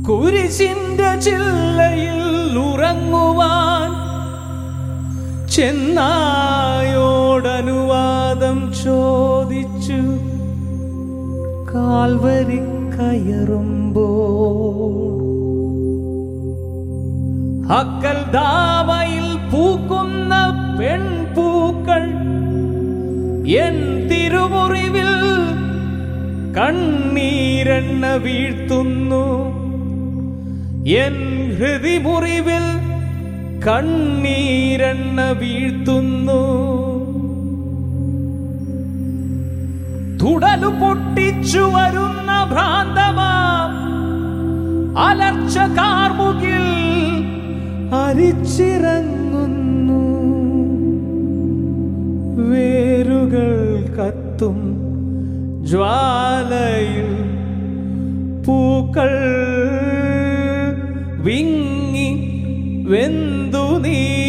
കുരിശിന്റെ ചില്ലയിൽ ഉറങ്ങുവാൻ ചെന്നായോടനുവാദം ചോദിച്ചു കാൽവരി കയറുമ്പോൾ അക്കൽ ദാവയിൽ പൂക്കുന്ന പെൺപൂക്കൾ എൻ തിരുമുറിവിൽ കണ്ണീരെണ്ണ വീഴ്ത്തുന്നു എൻ ഹൃതിമുറിവിൽ കണ്ണീരെണ്ണ വീഴ്ത്തുന്നു തുടലു പൊട്ടിച്ചു വരുന്ന ഭ്രാന്തമാം അലർച്ച കാർമുകിൽ അരിച്ചിറങ്ങുന്നു വേരുകൾ കത്തും ജ്വാലയിൽ പൂക്കൾ വിങ്ങി വെന്തു നീ